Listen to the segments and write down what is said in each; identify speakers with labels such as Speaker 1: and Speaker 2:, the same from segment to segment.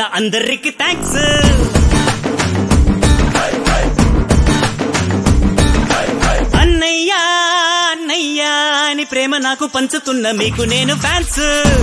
Speaker 1: అందరికి థ్యాంక్స్ అన్నయ్యా అన్నయ్యా అని ప్రేమ నాకు పంచుతున్న మీకు నేను ఫ్యాన్స్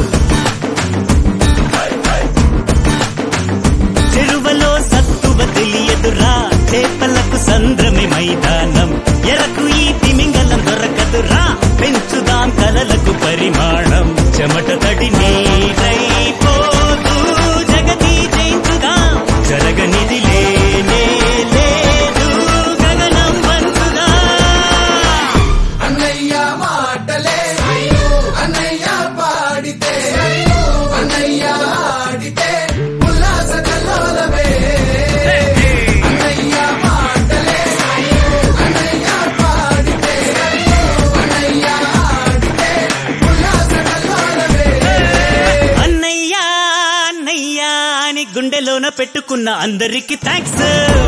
Speaker 1: చెరువలో సత్తువ తెలియదురా చేపలకు సంద్రమే మైదానం ఎరకు ఈ తిమింగలం దొరకదురా పెంచుదాం కలలకు పరిమాణం చెమట తడి నీరైపోదు జగతి జయించుదాం జరగనిది లేనే లేదు గగనం వంచుదా
Speaker 2: అన్నయ్య మాటలే అన్నయ్య పాడితే అన్నయ్య ఆడితే ఉల్లాస కల్లోలమే అన్నయ్య మాటలే అన్నయ్య పాడితే అన్నయ్య ఆడితే ఉల్లాస కల్లోలమే
Speaker 1: అన్నయ్యా అన్నయ్యా అని గుండెలోన పెట్టుకున్న అందరికి థ్యాంక్స్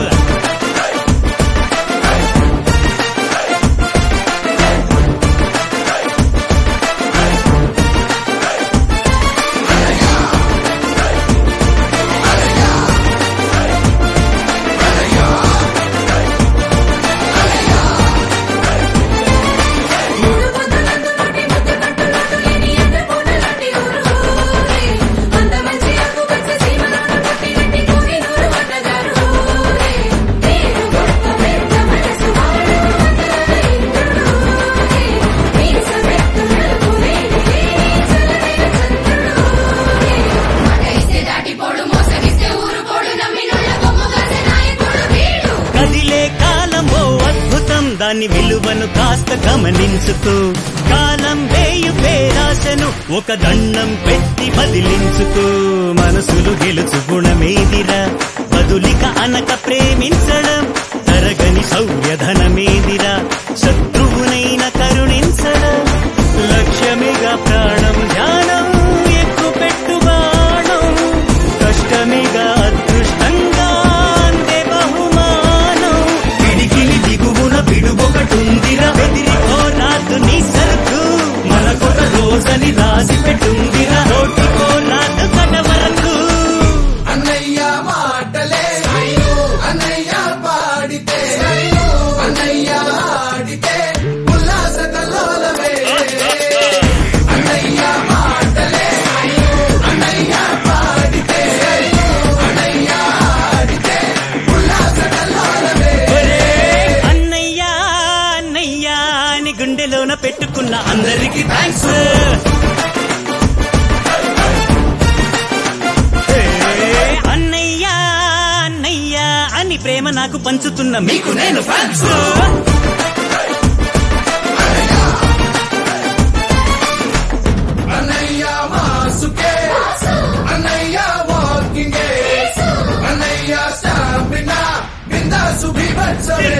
Speaker 3: మూడు పొద్దులందు నుండి ముద్దు కట్టులట్టు లేని ఎంత పూటలాంటి ఊరు ఊరే. అంత మంచి ఆకు పచ్చ సీమలోన పుట్టినట్టి కూని నూరు అన్నగారు ఊరే. పేరు గొప్ప పెద్ద మనసు వాడు వందల ఇంద్రుడు ఊరే. మీసమెత్తులకు వేడి లేని చల్లనైన చంద్రుడు ఊరే. మగైస్తే దాటిపోడు మోసగిస్తే ఊరుకోడు నమ్మినోళ్ళ బొమ్మ కాసే నాయకుడు వీడు
Speaker 1: కదిలే కాలమో అద్భుతం దాని విలువను కాస్త గమనించుతూ కాలం వేయు పేరాశను ఒక దండం పెట్టి బదిలించుతూ మనసులు గెలుచు గుణమేదిరా బదులిక అనక ప్రేమించడం తరగని సౌర్యధనమేదిరా శత్రువునైన కరుణించడం లక్ష్యమిగా ప్రాణం ధ్యానం ఎక్కు పెట్టు బాణం కష్టమిగా అదృష్టంగా అందే బహుమానం పిడికిలి దిగువున పిడుగొకటుందిరా బెదిరిపోరాదు నీ సరుకు మనకొక రోజని రాసి పెట్టుందిరా రోటిపోరాదు కట వరకు
Speaker 2: అన్నయ్య మాటలే అన్నయ్య పాడితే అన్నయ్య ఆడితే ఉల్లాస కల్లోలమే అన్నయ్య మాటలే అన్నయ్య పాడితే అన్నయ్య ఆడితే ఉల్లాస కల్లోలమే
Speaker 1: ఒరే అన్నయ్యా అన్నయ్యా అని గుండెలోన పెట్టుకున్న అందరికి థ్యాంక్స్ అన్నయ్యా అన్నయ్యా అని ప్రేమ నాకు పంచుతున్న మీకు నేను ఫ్యాన్స్
Speaker 2: అన్నయ్య మాసుకే అన్నయ్య వాకింగే అన్నయ్య స్టామినా బిందాసు బిభత్సమే